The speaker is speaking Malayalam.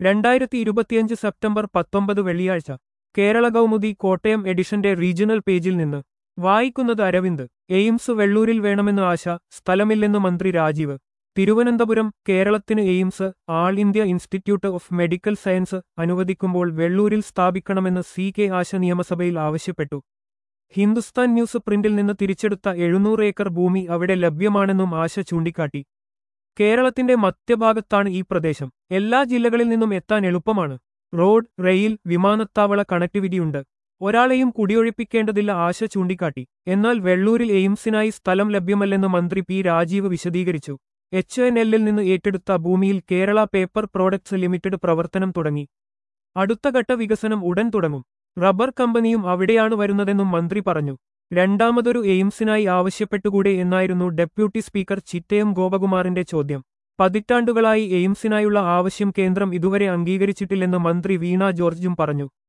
രണ്ടായിരത്തി ഇരുപത്തിയഞ്ച് സെപ്റ്റംബർ പത്തൊമ്പത് വെള്ളിയാഴ്ച കേരള കൗമുദി കോട്ടയം എഡിഷന്റെ റീജിയണൽ പേജിൽ നിന്ന് വായിക്കുന്നത് അരവിന്ദ് എയിംസ് വെള്ളൂരിൽ വേണമെന്ന് ആശ സ്ഥലമില്ലെന്ന് മന്ത്രി രാജീവ് തിരുവനന്തപുരം കേരളത്തിന് AIIMS all India institute of medical science അനുവദിക്കുമ്പോൾ വെള്ളൂരിൽ സ്ഥാപിക്കണമെന്ന് സി കെ ആശ നിയമസഭയിൽ ആവശ്യപ്പെട്ടു ഹിന്ദുസ്ഥാൻ ന്യൂസ് പ്രിന്റിൽ നിന്ന് തിരിച്ചെടുത്ത എഴുന്നൂറ് ഏക്കർ ഭൂമി അവിടെ ലഭ്യമാണെന്നും ആശ ചൂണ്ടിക്കാട്ടി കേരളത്തിന്റെ മധ്യഭാഗത്താണ് ഈ പ്രദേശം എല്ലാ ജില്ലകളിൽ നിന്നും എത്താൻ എളുപ്പമാണ് റോഡ് റെയിൽ വിമാനത്താവള കണക്ടിവിറ്റിയുണ്ട് ഒരാളെയും കുടിയൊഴിപ്പിക്കേണ്ടതില്ല ആശ ചൂണ്ടിക്കാട്ടി എന്നാൽ വെള്ളൂരിൽ എയിംസിനായി സ്ഥലം ലഭ്യമല്ലെന്ന് മന്ത്രി പി രാജീവ് വിശദീകരിച്ചു എച്ച് എൻ എല്ലിൽ നിന്ന് ഏറ്റെടുത്ത ഭൂമിയിൽ കേരള പേപ്പർ പ്രോഡക്ട്സ് ലിമിറ്റഡ് പ്രവർത്തനം തുടങ്ങി അടുത്ത ഘട്ട വികസനം ഉടൻ തുടങ്ങും റബ്ബർ കമ്പനിയും അവിടെയാണ് വരുന്നതെന്നും മന്ത്രി പറഞ്ഞു രണ്ടാമതൊരു എയിംസിനായി ആവശ്യപ്പെട്ടുകൂടെ എന്നായിരുന്നു ഡെപ്യൂട്ടി സ്പീക്കർ ചിറ്റയം ഗോപകുമാറിന്റെ ചോദ്യം പതിറ്റാണ്ടുകളായി എയിംസിനായുള്ള ആവശ്യം കേന്ദ്രം ഇതുവരെ അംഗീകരിച്ചിട്ടില്ലെന്ന് മന്ത്രി വീണ ജോർജും പറഞ്ഞു